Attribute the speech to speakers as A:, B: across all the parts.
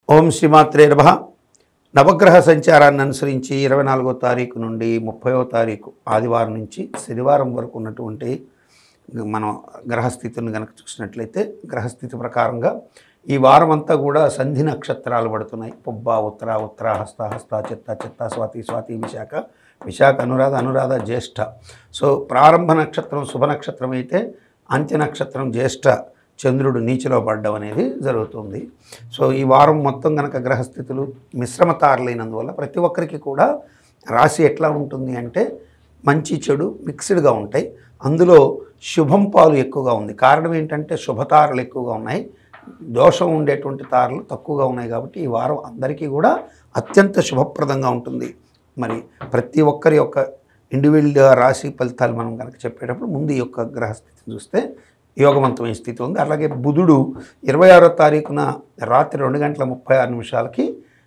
A: ఓం శ్రీమాత్రే నమ నవగ్రహ సంచారాన్ని అనుసరించి ఇరవై నాలుగో తారీఖు నుండి ముప్పైవ తారీఖు ఆదివారం నుంచి శనివారం వరకు ఉన్నటువంటి మనం గ్రహస్థితులను కనుక చూసినట్లయితే గ్రహస్థితి ప్రకారంగా ఈ వారం అంతా కూడా సంధి నక్షత్రాలు పడుతున్నాయి పుబ్బ ఉత్తర ఉత్తర హస్త హస్త చిత్త చిత్త స్వాతి స్వాతి విశాఖ విశాఖ అనురాధ అనురాధ జ్యేష్ఠ సో ప్రారంభ నక్షత్రం శుభ నక్షత్రం అయితే అంత్య నక్షత్రం జ్యేష్ఠ చంద్రుడు నీచిలో పడ్డం అనేది జరుగుతుంది సో ఈ వారం మొత్తం కనుక గ్రహస్థితులు మిశ్రమ తారలైనందువల్ల ప్రతి ఒక్కరికి కూడా రాశి ఎట్లా ఉంటుంది అంటే మంచి చెడు మిక్స్డ్గా ఉంటాయి అందులో శుభం పాలు ఎక్కువగా ఉంది కారణం ఏంటంటే శుభతారలు ఎక్కువగా ఉన్నాయి దోషం ఉండేటువంటి తారలు తక్కువగా ఉన్నాయి కాబట్టి ఈ వారం అందరికీ కూడా అత్యంత శుభప్రదంగా ఉంటుంది మరి ప్రతి ఒక్కరి యొక్క ఇండివిజువల్ రాశి ఫలితాలు మనం కనుక చెప్పేటప్పుడు ముందు ఈ యొక్క గ్రహస్థితిని చూస్తే యోగవంతమైన స్థితి ఉంది అలాగే బుధుడు ఇరవై ఆరో తారీఖున రాత్రి రెండు గంటల ముప్పై ఆరు నిమిషాలకి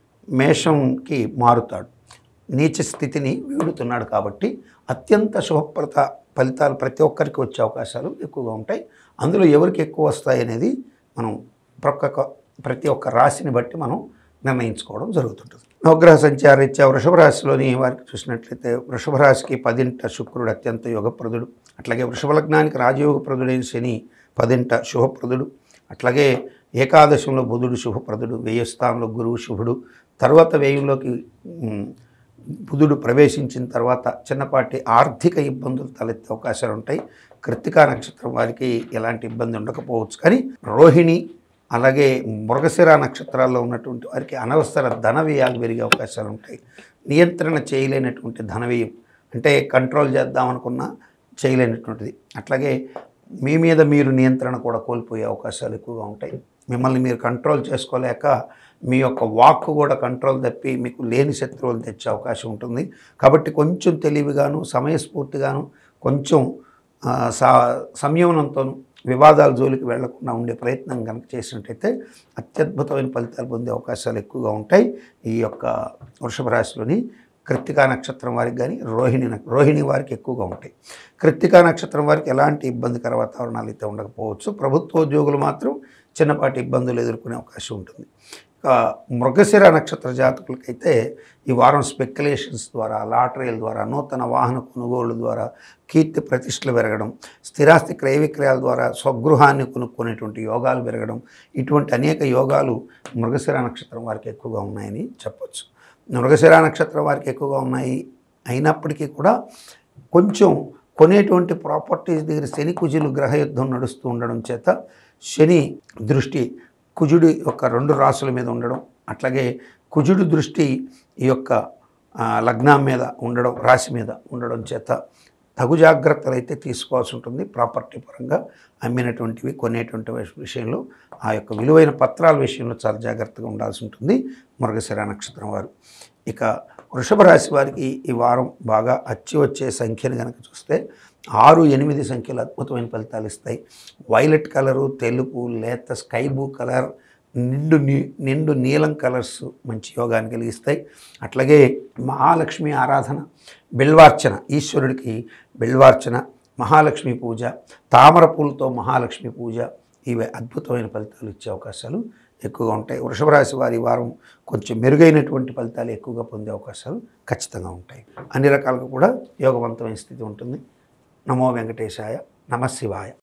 A: మేషంకి మారుతాడు నీచ స్థితిని వీడుతున్నాడు కాబట్టి అత్యంత శుభప్రత ఫలితాలు ప్రతి ఒక్కరికి వచ్చే అవకాశాలు ఎక్కువగా ఉంటాయి అందులో ఎవరికి ఎక్కువ వస్తాయి అనేది మనం ప్రొక్క ప్రతి ఒక్క రాశిని బట్టి మనం నిర్ణయించుకోవడం జరుగుతుంటుంది నవగ్రహ సంచారీత్యా వృషభ రాశిలోని వారికి చూసినట్లయితే వృషభ రాశికి పదింట శుక్రుడు అత్యంత యోగప్రదుడు అట్లాగే వృషభ లగ్నానికి రాజయోగప్రదుడైన శని పదింట శుభప్రదుడు అట్లాగే ఏకాదశంలో బుధుడు శుభప్రదుడు వెయ్యి స్థానంలో గురువు శుభుడు తర్వాత వ్యయంలోకి ఉమ్, బుధుడు ప్రవేశించిన తర్వాత చిన్నపాటి ఆర్థిక ఇబ్బందులు తలెత్తే అవకాశాలు ఉంటాయి కృత్తికా నక్షత్రం వారికి ఎలాంటి ఇబ్బంది ఉండకపోవచ్చు కానీ రోహిణి అలాగే మృగశిర నక్షత్రాల్లో ఉన్నటువంటి వారికి అనవసర ధన వ్యయాలు పెరిగే అవకాశాలు ఉంటాయి నియంత్రణ చేయలేనటువంటి ధన వ్యయం అంటే కంట్రోల్ చేద్దాం అనుకున్నా చేయలేనటువంటిది అట్లాగే మీ మీద మీరు నియంత్రణ కూడా కోల్పోయే అవకాశాలు ఎక్కువగా ఉంటాయి మిమ్మల్ని మీరు కంట్రోల్ చేసుకోలేక మీ యొక్క వాక్ కూడా కంట్రోల్ తప్పి మీకు లేని శత్రువులు తెచ్చే అవకాశం ఉంటుంది కాబట్టి కొంచెం తెలివిగాను సమయస్ఫూర్తిగాను కొంచెం ఆ, సా సంయమనంతోనూ వివాదాల జోలికి వెళ్లకుండా ఉండే ప్రయత్నం కనుక చేసినట్టయితే అత్యద్భుతమైన ఫలితాలు పొందే అవకాశాలు ఎక్కువగా ఉంటాయి ఈ యొక్క వృషభ రాశిలోని కృత్తికా నక్షత్రం వారికి కానీ రోహిణి నక్ష- రోహిణి వారికి ఎక్కువగా ఉంటాయి కృత్తికా నక్షత్రం వారికి ఎలాంటి ఇబ్బందికర వాతావరణాలు అయితే ఉండకపోవచ్చు ప్రభుత్వ ఉద్యోగులు మాత్రం చిన్నపాటి ఇబ్బందులు ఎదుర్కొనే అవకాశం ఉంటుంది ఇక మృగశిర నక్షత్ర జాతకులకైతే ఈ వారం స్పెక్యులేషన్స్ ద్వారా లాటరీల ద్వారా నూతన వాహన కొనుగోళ్ల ద్వారా కీర్తి ప్రతిష్టలు పెరగడం స్థిరాస్తి క్రయ విక్రయాల ద్వారా స్వగృహాన్ని కొనుక్కునేటువంటి యోగాలు పెరగడం ఇటువంటి అనేక యోగాలు మృగశిర నక్షత్రం వారికి ఎక్కువగా ఉన్నాయని చెప్పొచ్చు మృగశిర నక్షత్రం వారికి ఎక్కువగా ఉన్నాయి అయినప్పటికీ కూడా కొంచెం కొనేటువంటి ప్రాపర్టీస్ దగ్గర శని కుజులు గ్రహయుద్ధం నడుస్తూ ఉండడం చేత శని దృష్టి కుజుడి యొక్క రెండు రాసుల మీద ఉండడం అట్లాగే కుజుడి దృష్టి ఈ యొక్క ఆ, లగ్నం మీద ఉండడం రాశి మీద ఉండడం చేత తగు జాగ్రత్తలు అయితే తీసుకోవాల్సి ఉంటుంది ప్రాపర్టీ పరంగా అమ్మినటువంటివి కొనేటువంటి విష- విషయంలో ఆ యొక్క విలువైన పత్రాల విషయంలో చాలా జాగ్రత్తగా ఉండాల్సి ఉంటుంది మృగశిర నక్షత్రం వారు ఇక వృషభ రాశి వారికి ఈ వారం బాగా అచ్చి వచ్చే సంఖ్యను కనుక చూస్తే ఆరు ఎనిమిది సంఖ్యలు అద్భుతమైన ఫలితాలు ఇస్తాయి వైలెట్ కలరు తెలుపు లేత స్కై బ్లూ కలర్ నిండు నీ నిండు నీలం కలర్స్ మంచి యోగాన్ని కలిగిస్తాయి అట్లాగే మహాలక్ష్మి ఆరాధన బిల్వార్చన ఈశ్వరుడికి బిల్వార్చన మహాలక్ష్మి పూజ తామర పూలతో మహాలక్ష్మి పూజ ఇవి అద్భుతమైన ఫలితాలు ఇచ్చే అవకాశాలు ఎక్కువగా ఉంటాయి వృషభ రాశి వారి ఈ వారం కొంచెం మెరుగైనటువంటి ఫలితాలు ఎక్కువగా పొందే అవకాశాలు ఖచ్చితంగా ఉంటాయి అన్ని రకాలుగా కూడా యోగవంతమైన స్థితి ఉంటుంది నమో వెంకటేశాయ నమ శివాయ